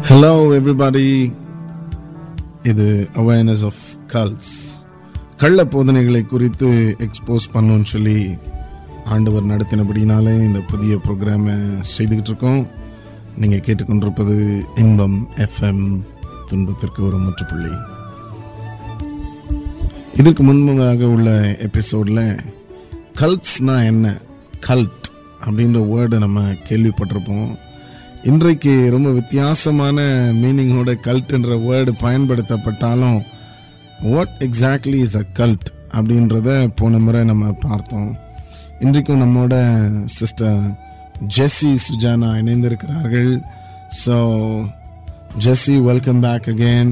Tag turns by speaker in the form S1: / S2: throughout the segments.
S1: Hello everybody இது awareness of cults கள்ள போதனைகளை குறித்து எக்ஸ்போஸ் பண்ணோன்னு சொல்லி ஆண்டவர் நடத்தினபடினாலே இந்த புதிய ப்ரோக்ராமை செய்துக்கிட்டு இருக்கோம் நீங்கள் கேட்டுக்கொண்டிருப்பது இன்பம் எஃப்எம் துன்பத்திற்கு ஒரு முற்றுப்புள்ளி இதுக்கு முன்பதாக உள்ள எபிசோடில் கல்ட்ஸ்னா என்ன கல்ட் அப்படின்ற வேர்டை நம்ம கேள்விப்பட்டிருப்போம் இன்றைக்கு ரொம்ப வித்தியாசமான மீனிங்கோட கல்ட்ன்ற வேர்டு பயன்படுத்தப்பட்டாலும் what exactly is a cult அப்படின்றத போன முறை நம்ம பார்த்தோம் இன்றைக்கும் நம்மோட சிஸ்டர் ஜெஸ்ஸி சுஜானா இணைந்திருக்கிறார்கள் so Jessie welcome back again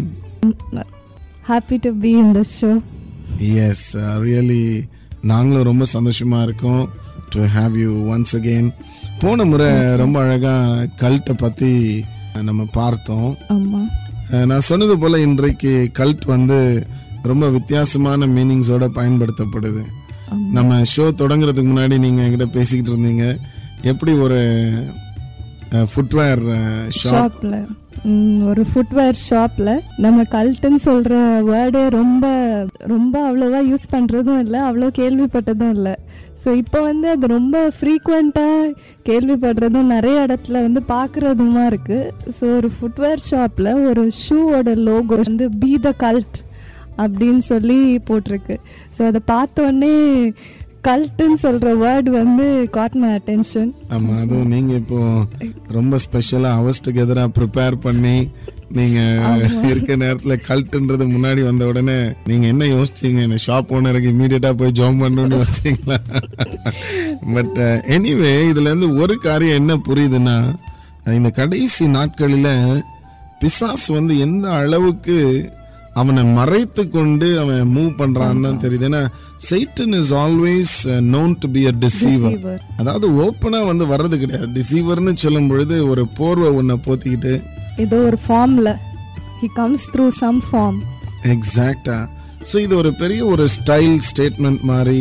S2: happy to be in this show.
S1: Yes really நாங்களும் ரொம்ப சந்தோஷமா இருக்கோம் to have you once again போன முறை ரொம்ப அழகா கல்ட்டை பத்தி நம்ம பார்த்தோம்
S2: ஆமா
S1: அஹ் நான் சொன்னது போல இன்றைக்கு கல்ட் வந்து ரொம்ப வித்தியாசமான மீனிங்ஸோட பயன்படுத்தப்படுது நம்ம ஷோ தொடங்குறதுக்கு முன்னாடி நீங்க என்கிட்ட பேசிக்கிட்டு இருந்தீங்க எப்படி ஒரு ஃபுட்வேர் ஷாப்
S2: ஷாப்ல ஒரு ஃபுட்வேர் ஷாப்ல நம்ம கல்ட்டுன்னு சொல்ற வேர்டே ரொம்ப ரொம்ப அவ்வளோவா யூஸ் பண்றதும் இல்லை அவ்வளோ கேள்விப்பட்டதும் இல்லை ஸோ இப்போ வந்து அது ரொம்ப ஃப்ரீக்வெண்ட்டாக கேள்விப்படுறதும் நிறைய இடத்துல வந்து பார்க்குறதுமா இருக்கு ஸோ ஒரு ஃபுட்வேர் ஷாப்ல ஒரு ஷூவோட லோகோ வந்து பி த கல்ட் அப்படின்னு சொல்லி போட்டிருக்கு ஸோ அதை பார்த்தோன்னே கல்ட்டுன்னு சொல்ற வேர்டு வந்து காட் மை அட்டென்ஷன்
S1: ஆமா அதுவும் நீங்க இப்போ ரொம்ப ஸ்பெஷலா அவர்ஸ் டுகெதரா ப்ரிப்பேர் பண்ணி நீங்க இருக்க நேரத்துல கல்ட்டுன்றது முன்னாடி வந்த உடனே நீங்க என்ன யோசிச்சீங்க இந்த ஷாப் ஓனருக்கு இமீடியட்டா போய் ஜாம் பண்ணணும்னு யோசிச்சீங்களா பட் எனிவே இதுல இருந்து ஒரு காரியம் என்ன புரியுதுன்னா இந்த கடைசி நாட்களில பிசாஸ் வந்து எந்த அளவுக்கு அவனை மறைத்து கொண்டு அவன் மூவ் பண்றான்னு தெரியுது ஏன்னா Satan is always known to be a deceiver
S2: Deceiver.
S1: அதாவது ஓப்பனா வந்து வர்றது கிடையாது டிசீவர்னு சொல்லும் பொழுது ஒரு போர்வை ஒன்றை போத்திக்கிட்டு
S2: ஏதோ ஒரு ஃபார்ம்ல he comes through some form
S1: எக்ஸாக்டா ஸோ இது ஒரு பெரிய ஒரு ஸ்டைல் ஸ்டேட்மெண்ட் மாதிரி